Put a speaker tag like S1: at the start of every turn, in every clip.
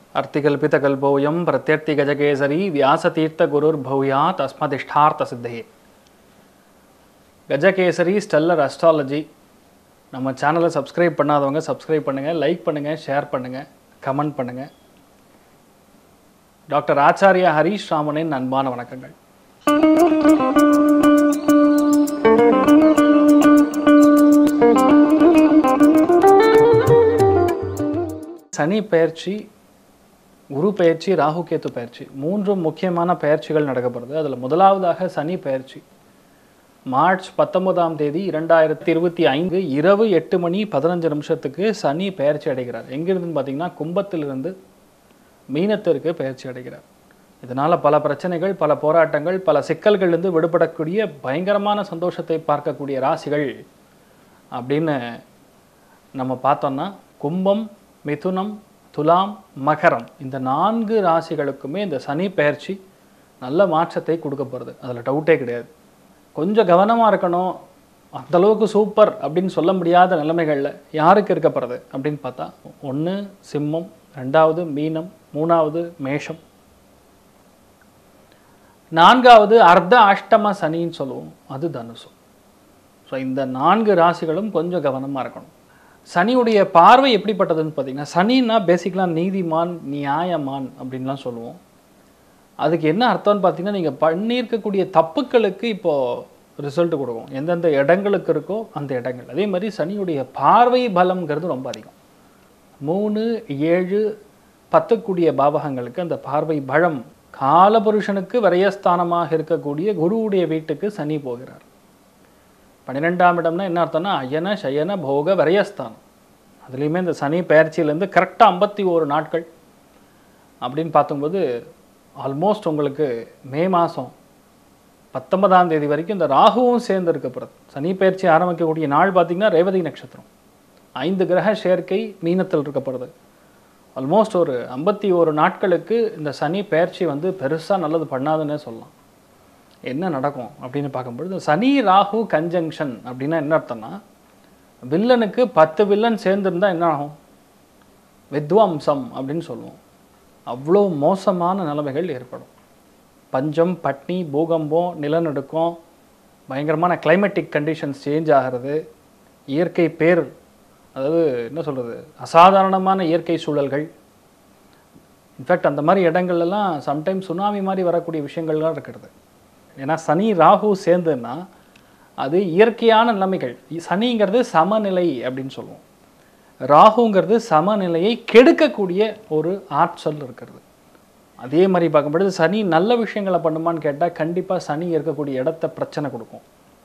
S1: अर्तिकल्पितकल्पोऽयं प्रत्यर्तिगजकेसरी व्यासतीर्थगुरुर्भूयात् अस्मदिष्टार्थसिद्धये கஜகேசரி ஸ்டெல்லர் அஸ்ட்ராலஜி நம்ம சேனலை சப்ஸ்கிரைப் பண்ணாதவங்க சப்ஸ்கிரைப் பண்ணுங்கள் லைக் பண்ணுங்கள் ஷேர் பண்ணுங்கள் கமெண்ட் பண்ணுங்கள் டாக்டர் ஆச்சாரியா ஹரீஷ் ராமனின் அன்பான வணக்கங்கள் சனி பெயர்ச்சி குரு பெயர்ச்சி ராகு கேத்து பெயர்ச்சி மூன்றும் முக்கியமான பெயர்ச்சிகள் நடக்கப்படுது அதில் முதலாவதாக சனி பெயர்ச்சி மார்ச் பத்தொன்பதாம் தேதி இரண்டாயிரத்தி இருபத்தி ஐந்து இரவு எட்டு மணி பதினஞ்சு நிமிஷத்துக்கு சனி பெயர்ச்சி அடைகிறார் எங்கிருந்துன்னு பார்த்தீங்கன்னா கும்பத்திலிருந்து மீனத்திற்கு பெயர்ச்சி அடைகிறார் இதனால் பல பிரச்சனைகள் பல போராட்டங்கள் பல சிக்கல்கள்லேருந்து விடுபடக்கூடிய பயங்கரமான சந்தோஷத்தை பார்க்கக்கூடிய ராசிகள் அப்படின்னு நம்ம பார்த்தோம்னா கும்பம் மிதுனம் துலாம் மகரம் இந்த நான்கு ராசிகளுக்குமே இந்த சனி பெயர்ச்சி நல்ல மாற்றத்தை கொடுக்க போகிறது அதில் டவுட்டே கிடையாது கொஞ்சம் கவனமாக இருக்கணும் அந்த அளவுக்கு சூப்பர் அப்படின்னு சொல்ல முடியாத நிலைமைகளில் யாருக்கு இருக்கப்படுறது அப்படின்னு பார்த்தா ஒன்று சிம்மம் ரெண்டாவது மீனம் மூணாவது மேஷம் நான்காவது அர்த்த அஷ்டம சனின்னு சொல்லுவோம் அது தனுசு ஸோ இந்த நான்கு ராசிகளும் கொஞ்சம் கவனமாக இருக்கணும் சனியுடைய பார்வை எப்படிப்பட்டதுன்னு பார்த்தீங்கன்னா சனின்னா பேசிக்கலாக நீதிமான் நியாயமான் அப்படின்லாம் சொல்லுவோம் அதுக்கு என்ன அர்த்தம்னு பார்த்தீங்கன்னா நீங்கள் பண்ணியிருக்கக்கூடிய தப்புக்களுக்கு இப்போது ரிசல்ட் கொடுக்கும் எந்தெந்த இடங்களுக்கு இருக்கோ அந்த இடங்கள் அதே மாதிரி சனியுடைய பார்வை பலம்ங்கிறது ரொம்ப அதிகம் மூணு ஏழு பத்துக்கூடிய பாவகங்களுக்கு அந்த பார்வை பலம் காலபுருஷனுக்கு விரயஸ்தானமாக இருக்கக்கூடிய குருவுடைய வீட்டுக்கு சனி போகிறார் பன்னிரெண்டாம் இடம்னா என்ன அர்த்தம்னா அயன சயன போக விரயஸ்தானம் அதுலேயுமே இந்த சனி பெயர்ச்சியிலேருந்து கரெக்டாக ஐம்பத்தி ஓரு நாட்கள் அப்படின்னு பார்க்கும்போது ஆல்மோஸ்ட் உங்களுக்கு மே மாதம் பத்தொன்பதாம் தேதி வரைக்கும் இந்த ராகுவும் சேர்ந்து இருக்கப்படுறது சனி பயிற்சி ஆரம்பிக்கக்கூடிய நாள் பார்த்திங்கன்னா ரேவதி நட்சத்திரம் ஐந்து கிரக சேர்க்கை மீனத்தில் இருக்கப்படுது ஆல்மோஸ்ட் ஒரு ஐம்பத்தி ஒரு நாட்களுக்கு இந்த சனி பயிற்சி வந்து பெருசாக நல்லது பண்ணாதுன்னே சொல்லலாம் என்ன நடக்கும் அப்படின்னு பார்க்கும்பொழுது சனி ராகு கன்ஜங்ஷன் அப்படின்னா என்ன அர்த்தம்னா வில்லனுக்கு பத்து வில்லன் சேர்ந்துருந்தா என்ன ஆகும் வித்வம்சம் அப்படின்னு சொல்லுவோம் அவ்வளோ மோசமான நிலைமைகள் ஏற்படும் பஞ்சம் பட்னி பூகம்பம் நிலநடுக்கம் பயங்கரமான கிளைமேட்டிக் கண்டிஷன்ஸ் சேஞ்ச் ஆகிறது இயற்கை பேர் அதாவது என்ன சொல்கிறது அசாதாரணமான இயற்கை சூழல்கள் இன்ஃபேக்ட் அந்த மாதிரி இடங்கள்லாம் சம்டைம்ஸ் சுனாமி மாதிரி வரக்கூடிய விஷயங்கள்லாம் இருக்கிறது ஏன்னா சனி ராகு சேர்ந்துன்னா அது இயற்கையான நிலைமைகள் சனிங்கிறது சமநிலை அப்படின்னு சொல்லுவோம் ராகுங்கிறது சமநிலையை கெடுக்கக்கூடிய ஒரு ஆற்றல் இருக்கிறது அதே மாதிரி பார்க்கும்பொழுது சனி நல்ல விஷயங்களை பண்ணுமான்னு கேட்டால் கண்டிப்பாக சனி இருக்கக்கூடிய இடத்த பிரச்சனை கொடுக்கும்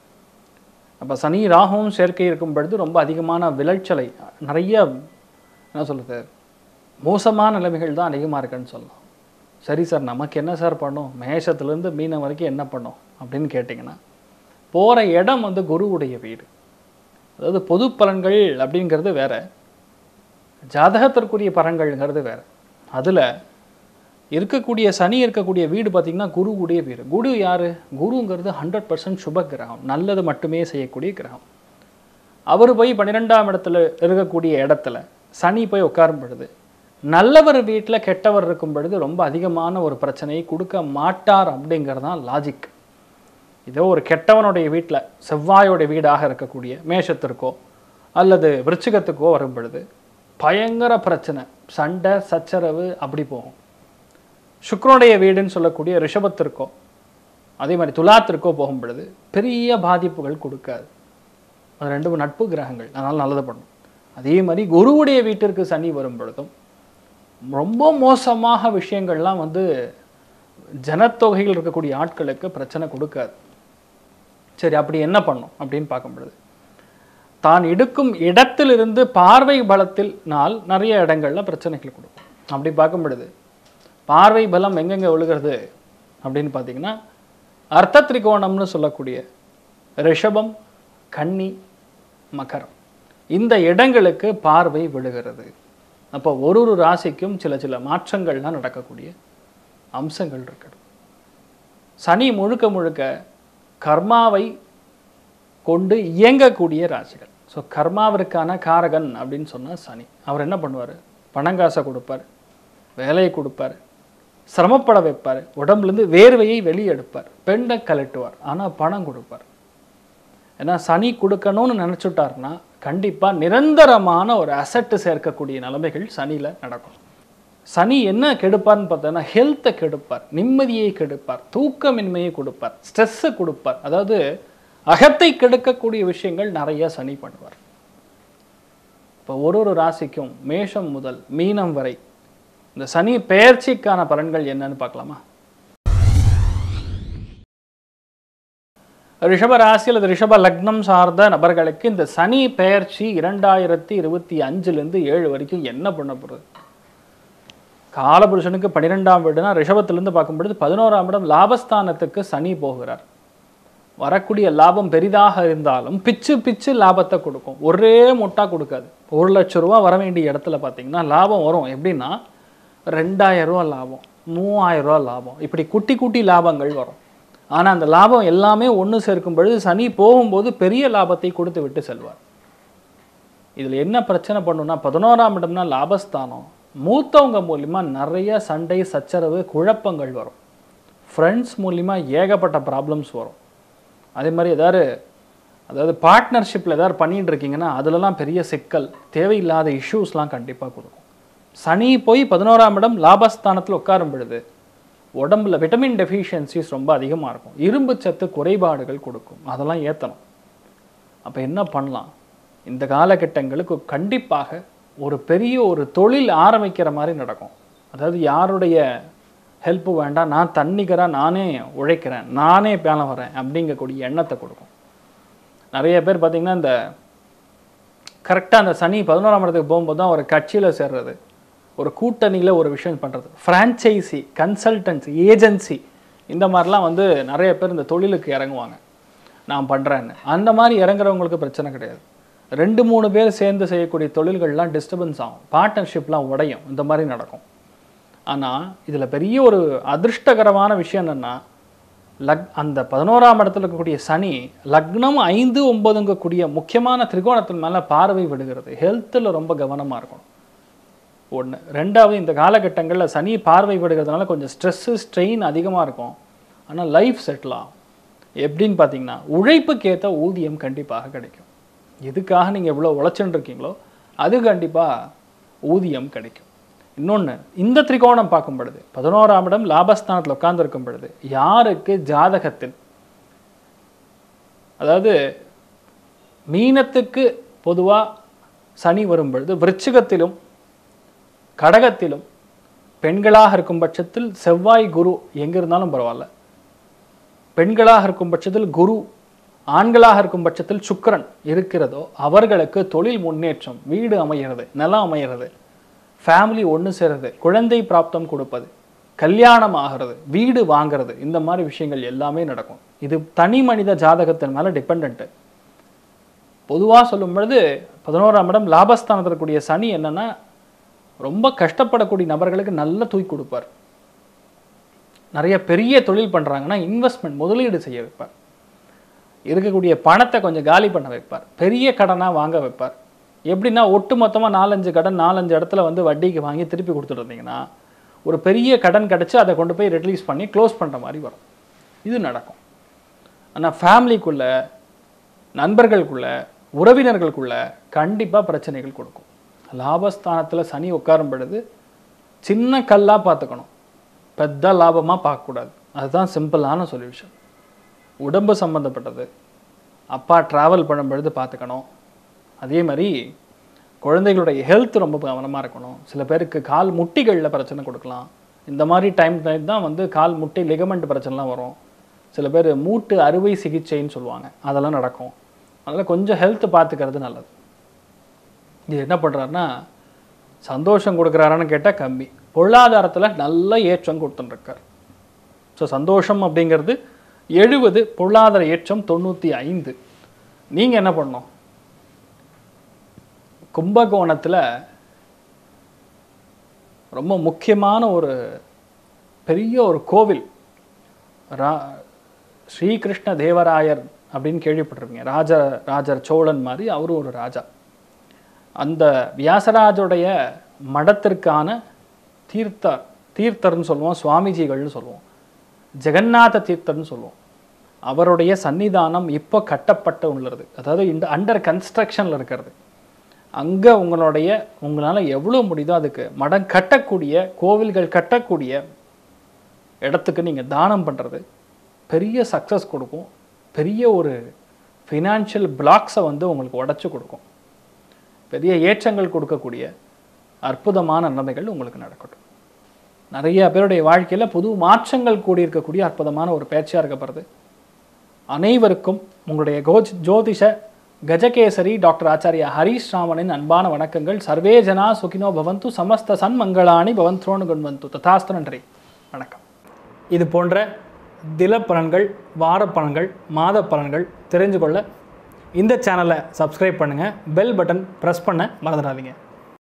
S1: அப்போ சனி ராகுவும் சேர்க்கை இருக்கும் பொழுது ரொம்ப அதிகமான விளைச்சலை நிறைய என்ன சொல்கிறது மோசமான நிலைமைகள் தான் அதிகமாக இருக்குன்னு சொல்லலாம் சரி சார் நமக்கு என்ன சார் பண்ணும் மேஷத்துலேருந்து மீனம் வரைக்கும் என்ன பண்ணும் அப்படின்னு கேட்டிங்கன்னா போகிற இடம் வந்து குருவுடைய வீடு அதாவது பொது பலன்கள் அப்படிங்கிறது வேற ஜாதகத்திற்குரிய பலன்கள்ங்கிறது வேற அதில் இருக்கக்கூடிய சனி இருக்கக்கூடிய வீடு பார்த்திங்கன்னா குருவுடைய வீடு குரு யார் குருங்கிறது ஹண்ட்ரட் பர்சன்ட் சுப கிரகம் நல்லது மட்டுமே செய்யக்கூடிய கிரகம் அவர் போய் பன்னிரெண்டாம் இடத்துல இருக்கக்கூடிய இடத்துல சனி போய் உட்காரும் பொழுது நல்லவர் வீட்டில் கெட்டவர் இருக்கும் பொழுது ரொம்ப அதிகமான ஒரு பிரச்சனையை கொடுக்க மாட்டார் அப்படிங்கிறது தான் லாஜிக் இதோ ஒரு கெட்டவனுடைய வீட்டில் செவ்வாயோடைய வீடாக இருக்கக்கூடிய மேஷத்திற்கோ அல்லது விருச்சிகத்துக்கோ வரும் பொழுது பயங்கர பிரச்சனை சண்டை சச்சரவு அப்படி போகும் சுக்ரனுடைய வீடுன்னு சொல்லக்கூடிய ரிஷபத்திற்கோ அதே மாதிரி துலாத்திற்கோ போகும் பொழுது பெரிய பாதிப்புகள் கொடுக்காது அது ரெண்டு நட்பு கிரகங்கள் அதனால் நல்லது பண்ணும் அதே மாதிரி குருவுடைய வீட்டிற்கு சனி வரும் பொழுதும் ரொம்ப மோசமாக விஷயங்கள்லாம் வந்து ஜனத்தொகையில் இருக்கக்கூடிய ஆட்களுக்கு பிரச்சனை கொடுக்காது சரி அப்படி என்ன பண்ணும் அப்படின்னு பார்க்கும் பொழுது தான் எடுக்கும் இடத்திலிருந்து பார்வை பலத்தில் நாள் நிறைய இடங்கள்ல பிரச்சனைகள் கொடுக்கும் அப்படி பார்க்கும் பொழுது பார்வை பலம் எங்கெங்கே விழுகிறது அப்படின்னு பார்த்தீங்கன்னா அர்த்த திரிகோணம்னு சொல்லக்கூடிய ரிஷபம் கன்னி மகரம் இந்த இடங்களுக்கு பார்வை விழுகிறது அப்போ ஒரு ஒரு ராசிக்கும் சில சில மாற்றங்கள்லாம் நடக்கக்கூடிய அம்சங்கள் இருக்குது சனி முழுக்க முழுக்க கர்மாவை கொண்டு இயங்கக்கூடிய ராசிகள் ஸோ கர்மாவிற்கான காரகன் அப்படின்னு சொன்னால் சனி அவர் என்ன பண்ணுவார் பணங்காசை கொடுப்பார் வேலையை கொடுப்பார் சிரமப்பட வைப்பார் உடம்புலேருந்து வேர்வையை வெளியே எடுப்பார் பெண்ணை கலட்டுவார் ஆனால் பணம் கொடுப்பார் ஏன்னா சனி கொடுக்கணும்னு நினச்சிட்டாருன்னா கண்டிப்பாக நிரந்தரமான ஒரு அசட்டு சேர்க்கக்கூடிய நிலைமைகள் சனியில் நடக்கும் சனி என்ன கெடுப்பார்னு பார்த்தோன்னா ஹெல்த்தை கெடுப்பார் நிம்மதியை கெடுப்பார் தூக்கமின்மையை கொடுப்பார் ஸ்ட்ரெஸ்ஸை கொடுப்பார் அதாவது அகத்தை கெடுக்கக்கூடிய விஷயங்கள் நிறைய சனி பண்ணுவார் இப்போ ஒரு ஒரு ராசிக்கும் மேஷம் முதல் மீனம் வரை இந்த சனி பெயர்ச்சிக்கான பலன்கள் என்னன்னு பார்க்கலாமா ரிஷப ராசி அல்லது ரிஷப லக்னம் சார்ந்த நபர்களுக்கு இந்த சனி பெயர்ச்சி இரண்டாயிரத்தி இருபத்தி அஞ்சுலேருந்து ஏழு வரைக்கும் என்ன பண்ண போகிறது காலபுருஷனுக்கு பன்னிரெண்டாம் வீடுனா ரிஷபத்திலிருந்து பார்க்கும் பொழுது பதினோராம் இடம் லாபஸ்தானத்துக்கு சனி போகிறார் வரக்கூடிய லாபம் பெரிதாக இருந்தாலும் பிச்சு பிச்சு லாபத்தை கொடுக்கும் ஒரே முட்டா கொடுக்காது ஒரு லட்ச ரூபா வர வேண்டிய இடத்துல பார்த்தீங்கன்னா லாபம் வரும் எப்படின்னா ரெண்டாயிரம் ரூபா லாபம் மூவாயிரம் ரூபா லாபம் இப்படி குட்டி குட்டி லாபங்கள் வரும் ஆனால் அந்த லாபம் எல்லாமே ஒன்று சேர்க்கும் பொழுது சனி போகும்போது பெரிய லாபத்தை கொடுத்து விட்டு செல்வார் இதில் என்ன பிரச்சனை பண்ணுன்னா பதினோராம் இடம்னா லாபஸ்தானம் மூத்தவங்க மூலிமா நிறைய சண்டை சச்சரவு குழப்பங்கள் வரும் ஃப்ரெண்ட்ஸ் மூலிமா ஏகப்பட்ட ப்ராப்ளம்ஸ் வரும் அதே மாதிரி ஏதாவது அதாவது பார்ட்னர்ஷிப்பில் ஏதாவது பண்ணிட்டு இருக்கீங்கன்னா அதுலலாம் பெரிய சிக்கல் தேவையில்லாத இஷ்யூஸ்லாம் கண்டிப்பாக கொடுக்கும் சனி போய் பதினோராம் இடம் லாபஸ்தானத்தில் உட்காரும் பொழுது உடம்புல விட்டமின் டெஃபிஷியன்சிஸ் ரொம்ப அதிகமாக இருக்கும் இரும்பு சத்து குறைபாடுகள் கொடுக்கும் அதெல்லாம் ஏற்றணும் அப்போ என்ன பண்ணலாம் இந்த காலகட்டங்களுக்கு கண்டிப்பாக ஒரு பெரிய ஒரு தொழில் ஆரம்பிக்கிற மாதிரி நடக்கும் அதாவது யாருடைய ஹெல்ப்பு வேண்டாம் நான் தன்னிகராக நானே உழைக்கிறேன் நானே பேன வரேன் அப்படிங்கக்கூடிய எண்ணத்தை கொடுக்கும் நிறைய பேர் பார்த்திங்கன்னா இந்த கரெக்டாக அந்த சனி பதினோராம் இடத்துக்கு போகும்போது தான் ஒரு கட்சியில் சேர்றது ஒரு கூட்டணியில் ஒரு விஷயம் பண்ணுறது ஃப்ரான்ச்சைசி கன்சல்டன்சி ஏஜென்சி இந்த மாதிரிலாம் வந்து நிறைய பேர் இந்த தொழிலுக்கு இறங்குவாங்க நான் பண்ணுறேன்னு அந்த மாதிரி இறங்குறவங்களுக்கு பிரச்சனை கிடையாது ரெண்டு மூணு பேர் சேர்ந்து செய்யக்கூடிய தொழில்கள்லாம் டிஸ்டர்பன்ஸ் ஆகும் பார்ட்னர்ஷிப்லாம் உடையும் இந்த மாதிரி நடக்கும் ஆனால் இதில் பெரிய ஒரு அதிர்ஷ்டகரமான விஷயம் என்னென்னா லக் அந்த பதினோராம் இடத்துல இருக்கக்கூடிய சனி லக்னம் ஐந்து ஒன்பதுங்கக்கூடிய முக்கியமான திரிகோணத்தின் மேலே பார்வை விடுகிறது ஹெல்த்தில் ரொம்ப கவனமாக இருக்கணும் ஒன்று ரெண்டாவது இந்த காலகட்டங்களில் சனி பார்வை விடுகிறதுனால கொஞ்சம் ஸ்ட்ரெஸ்ஸு ஸ்ட்ரெயின் அதிகமாக இருக்கும் ஆனால் லைஃப் செட்டில் ஆகும் எப்படின்னு பார்த்தீங்கன்னா உழைப்புக்கேற்ற ஊதியம் கண்டிப்பாக கிடைக்கும் எதுக்காக நீங்கள் எவ்வளோ உழைச்சுன்னு இருக்கீங்களோ அது கண்டிப்பாக ஊதியம் கிடைக்கும் இன்னொன்று இந்த திரிகோணம் பார்க்கும் பொழுது பதினோராம் இடம் லாபஸ்தானத்தில் உட்கார்ந்துருக்கும் பொழுது யாருக்கு ஜாதகத்தில் அதாவது மீனத்துக்கு பொதுவாக சனி வரும் பொழுது விருச்சிகத்திலும் கடகத்திலும் பெண்களாக இருக்கும் பட்சத்தில் செவ்வாய் குரு எங்கே இருந்தாலும் பரவாயில்ல பெண்களாக இருக்கும் பட்சத்தில் குரு ஆண்களாக இருக்கும் பட்சத்தில் சுக்கிரன் இருக்கிறதோ அவர்களுக்கு தொழில் முன்னேற்றம் வீடு அமைகிறது நிலம் அமைகிறது ஃபேமிலி ஒன்று சேருது குழந்தை பிராப்தம் கொடுப்பது கல்யாணம் ஆகிறது வீடு வாங்குறது இந்த மாதிரி விஷயங்கள் எல்லாமே நடக்கும் இது தனி மனித ஜாதகத்தின் மேலே டிபெண்ட்டு பொதுவாக சொல்லும் பொழுது பதினோராம் இடம் லாபஸ்தானத்தில் இருக்கக்கூடிய சனி என்னன்னா ரொம்ப கஷ்டப்படக்கூடிய நபர்களுக்கு நல்ல தூக்கி கொடுப்பார் நிறைய பெரிய தொழில் பண்ணுறாங்கன்னா இன்வெஸ்ட்மெண்ட் முதலீடு செய்ய வைப்பார் இருக்கக்கூடிய பணத்தை கொஞ்சம் காலி பண்ண வைப்பார் பெரிய கடனாக வாங்க வைப்பார் எப்படின்னா ஒட்டு மொத்தமாக நாலஞ்சு கடன் நாலஞ்சு இடத்துல வந்து வட்டிக்கு வாங்கி திருப்பி கொடுத்துட்டு இருந்தீங்கன்னா ஒரு பெரிய கடன் கிடச்சி அதை கொண்டு போய் ரிலீஸ் பண்ணி க்ளோஸ் பண்ணுற மாதிரி வரும் இது நடக்கும் ஆனால் ஃபேமிலிக்குள்ள நண்பர்களுக்குள்ள உறவினர்களுக்குள்ள கண்டிப்பாக பிரச்சனைகள் கொடுக்கும் லாபஸ்தானத்தில் சனி உட்காரும் பொழுது சின்ன கல்லாக பார்த்துக்கணும் பெத்த லாபமாக பார்க்கக்கூடாது அதுதான் சிம்பிளான சொல்யூஷன் உடம்பு சம்மந்தப்பட்டது அப்பா ட்ராவல் பண்ணும் பொழுது பார்த்துக்கணும் அதே மாதிரி குழந்தைகளுடைய ஹெல்த் ரொம்ப கவனமாக இருக்கணும் சில பேருக்கு கால் முட்டிகளில் பிரச்சனை கொடுக்கலாம் இந்த மாதிரி டைம் டைம் தான் வந்து கால் முட்டி லிகமெண்ட் பிரச்சனைலாம் வரும் சில பேர் மூட்டு அறுவை சிகிச்சைன்னு சொல்லுவாங்க அதெல்லாம் நடக்கும் அதனால் கொஞ்சம் ஹெல்த் பார்த்துக்கிறது நல்லது இது என்ன பண்ணுறாருன்னா சந்தோஷம் கொடுக்குறாரான்னு கேட்டால் கம்மி பொருளாதாரத்தில் நல்ல ஏற்றம் கொடுத்துட்டுருக்கார் ஸோ சந்தோஷம் அப்படிங்கிறது எழுபது பொருளாதார ஏற்றம் தொண்ணூற்றி ஐந்து நீங்கள் என்ன பண்ணணும் கும்பகோணத்தில் ரொம்ப முக்கியமான ஒரு பெரிய ஒரு கோவில் ரா ஸ்ரீகிருஷ்ண தேவராயர் அப்படின்னு கேள்விப்பட்டிருப்பீங்க ராஜ ராஜர் சோழன் மாதிரி அவரும் ஒரு ராஜா அந்த வியாசராஜுடைய மடத்திற்கான தீர்த்தர் தீர்த்தர்னு சொல்லுவோம் சுவாமிஜிகள்னு சொல்லுவோம் ஜெகநாத தீர்த்தர்னு சொல்லுவோம் அவருடைய சன்னிதானம் இப்போ கட்டப்பட்டு உள்ளது அதாவது இந்த அண்டர் கன்ஸ்ட்ரக்ஷனில் இருக்கிறது அங்கே உங்களுடைய உங்களால் எவ்வளோ முடியுதோ அதுக்கு மடம் கட்டக்கூடிய கோவில்கள் கட்டக்கூடிய இடத்துக்கு நீங்கள் தானம் பண்ணுறது பெரிய சக்ஸஸ் கொடுக்கும் பெரிய ஒரு ஃபினான்ஷியல் பிளாக்ஸை வந்து உங்களுக்கு உடச்சி கொடுக்கும் பெரிய ஏற்றங்கள் கொடுக்கக்கூடிய அற்புதமான நிலைமைகள் உங்களுக்கு நடக்கட்டும் நிறைய பேருடைய வாழ்க்கையில் புது மாற்றங்கள் கூடியிருக்கக்கூடிய அற்புதமான ஒரு பேச்சாக இருக்கப்படுறது அனைவருக்கும் உங்களுடைய கோஜ் ஜோதிஷ கஜகேசரி டாக்டர் ஆச்சாரியா ஹரீஷ் ராமனின் அன்பான வணக்கங்கள் சர்வே ஜனா சுகினோ பவந்து சமஸ்த சன்மங்களாணி பவந்த்ரோணு குண்வந்து ததாஸ்து நன்றி வணக்கம் இது போன்ற தில பலன்கள் வார பலன்கள் மாத பலன்கள் தெரிஞ்சு கொள்ள இந்த சேனலை சப்ஸ்கிரைப் பண்ணுங்கள் பெல் பட்டன் ப்ரெஸ் பண்ண மறந்துடாதீங்க